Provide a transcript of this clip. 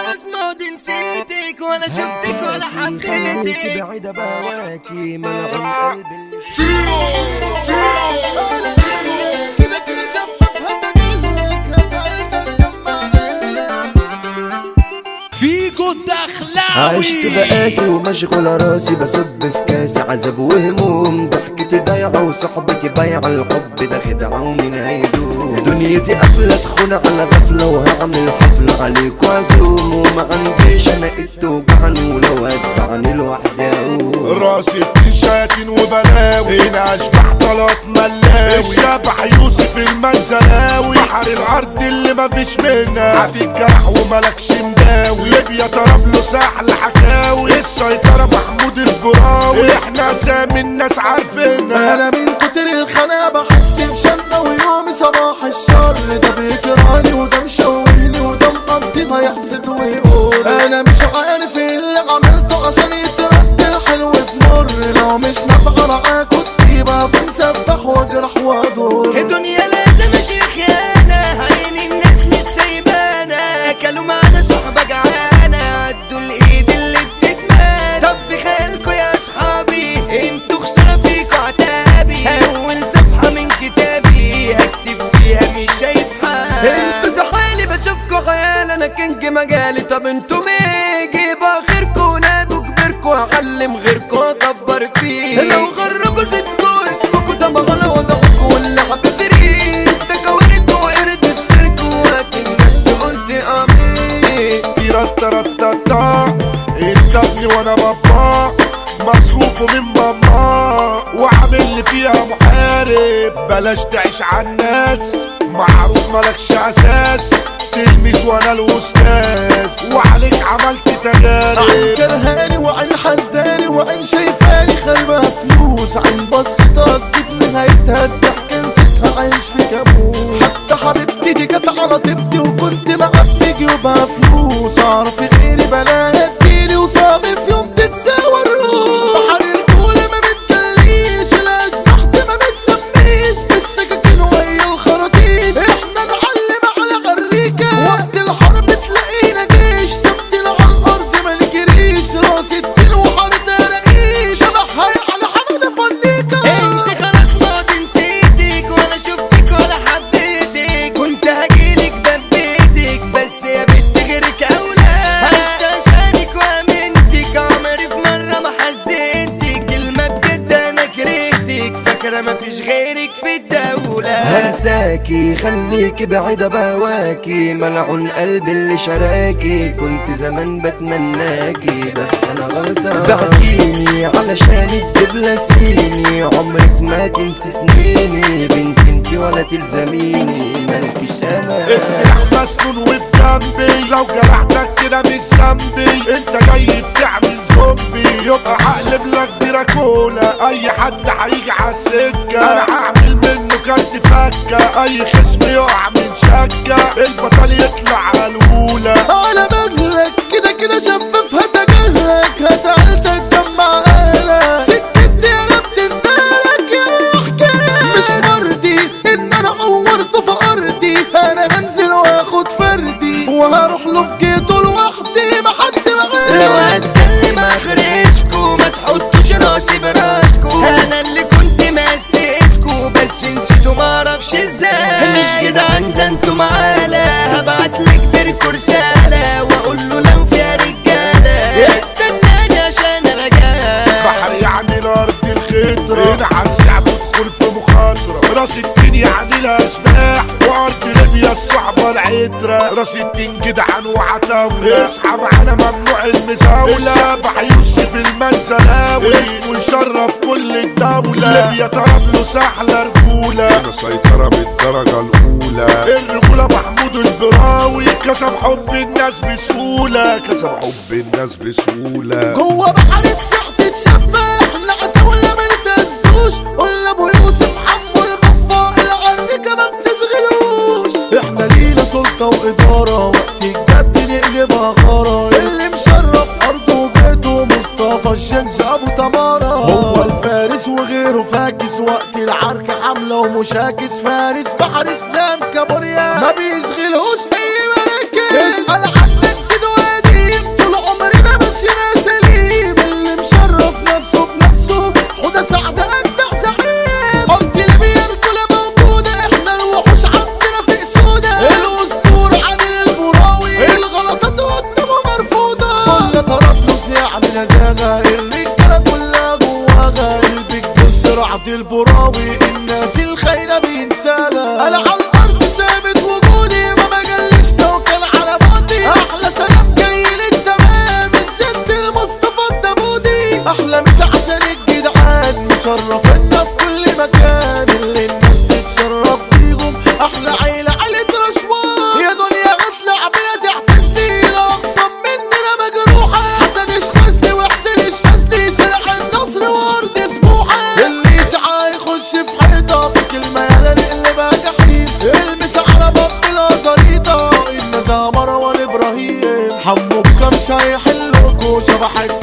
خلاص ماضي نسيتك ولا شفتك ولا خليك حبيتك بعيدة بواكي ملعون قلبي كده كده شفف هتجيلك هتعيدك جمعنا فيجو عشت الدخلاوي بقاسي ومشغول راسي بصب في كاسي عذاب وهموم ضحكتي ضايعة وصحبتي بايعة الحب ده خدعة ومين هيدوم دنيتي قافلة تخون على غفلة وهعمل حفلة عليك وعزوم وما عنديش انا ايد توجعني ولو هتبعني لوحدي اقوم راسي شياطين وبلاوي هنا اشبح طلات ملاوي الشبح يوسف المنزلاوي بحر الارض اللي مفيش منها هتتجرح وملكش مداوي ليبيا طرابلس احلى حكاوي السيطرة محمود البراوي احنا سامي الناس عارفينها انا من كتر الخناقه بحس بشنة ويومي صباح الشر ده بيكرهني وده مشوهني وده مقضيها يحسد ويقول انا مش عارف ايه اللي عملته عشان يترد الحلو بمر لو مش نافعه معاك كنت يبقى بنسفح واجرح وادور الدنيا لازم شيخانة عين الناس مش سايبانا كلوا معانا صحبة جعانة عدوا الايد اللي بتتمنى طب بخيالكوا يا اصحابي انتوا خسارة فيكوا عتابي اول صفحة من كتابي هكتب فيها مش شايف حاجة انتوا زحالي بشوفكوا خيال انا كينج مجالي طب انتوا ميجي غيركوا نادوا كبركوا اعلم غيركوا اكبر فيه لو غركوا زدكوا اسمكوا ده مغنى وضعكوا واللي حبتري ده كونتوا وقرد في سيركوا وقت النت قلت امين تيراتاراتاتا انت ابني وانا بابا مصروفه من ماما وعامل لي فيها محارب بلاش تعيش على الناس معروف ملكش اساس تلميذ وانا الاستاذ وعليك عملت عين تجارب كرهاني وعين حسداني وعين شايفاني خربها فلوس عين بصتها تجيب نهايتها الضحكة نسيتها عايش في كابوس حتى حبيبتي دي كانت على طيبتي وكنت معاك بيجي وبها فلوس اعرف غيري بلاها تجيلي وصعب في يوم تتساوى الروح بحر الكولة ما بتجليش الاشباح دي ما بتسميش بالسكاكين وهي الخراطيش احنا نعلم على غريكة وقت الحرب تلاقينا جيش ثابتين على الارض ما نجريش راس الدين وحارة رئيس شبحها على حمادة فنيكة انت خلاص ماضي نسيتك ولا شفتك ولا حبيتك كنت هجيلك دبيتك بس يا بنت غيرك اولى عشت عشانك وامنتك عمري في مره ما حزنتك كلمه بجد انا كرهتك فاكره مفيش غيرك في الدوله هنساكي خليكي بعيدة بهواكي ملعون قلبي اللي شراكي كنت زمان بتمناكي بس انا غلطان بعتيني علشان تبلسيني عمرك ما تنسي سنيني بنت انتي ولا تلزميني مالكش امان السلاح مسنون وفي جنبي لو جرحتك كده مش ذنبي انت جاي بتعمل زومبي يبقى هقلب لك دراكولا اي حد هيجي على السكه انا هعمل منه كارت فكه اي خصم يقع من شكه البطل يطلع على الاولى على مهلك كده كده شفف هتجاهلك هتعلتك جمع اهلك سكتي انا بتندلك يا حكاية مش مرضي ان انا عورته في ارضي انا هنزل واخد فردي وهروح له في جيته لوحدي ما حد لو معايا هتكلم اخرسكو ما تحطوش راسي براسكو انا اللي كنت مأسسكو بس نسيتوا معرفش ازاي مش جدعان ده انتوا معانا هبعتلك بركو رسالة واقول له لو فيها رجالة استناني عشان انا جاي بحر يعني الارض الخضرة هنا هنسحب ندخل في مخاطرة راس الدين يعني الاشباح وارض ليبيا الصعبة العترة راس الدين جدعان وعتاولة اصحى معانا ممنوع المزاولة الشبح يوسف المنزلاوي اسمه يشرف كل الدولة ليبيا طرابلس احلى رجولة هنا سيطرة بالدرجة الاولى الرجولة محمود البراوي كسب حب الناس بسهولة كسب حب الناس بسهولة جوه بحرك ساعة تتشفى احنا عتاولة ما نتهزوش قلنا ابو يوسف حمو الغفار العريكة ما بتشغلوش احنا لينا سلطة وإدارة وقت الجد نقلبها خرا اللي مشرف أرضه وبيته مصطفى الشنش أبو تمارة هو الفارس وغيره فاكس وقت العركة حملة ومشاكس فارس بحر إسلام كابوريا ما بيشغلهوش أي مراكز اسأل عنك كده مش هيحلكوا شبح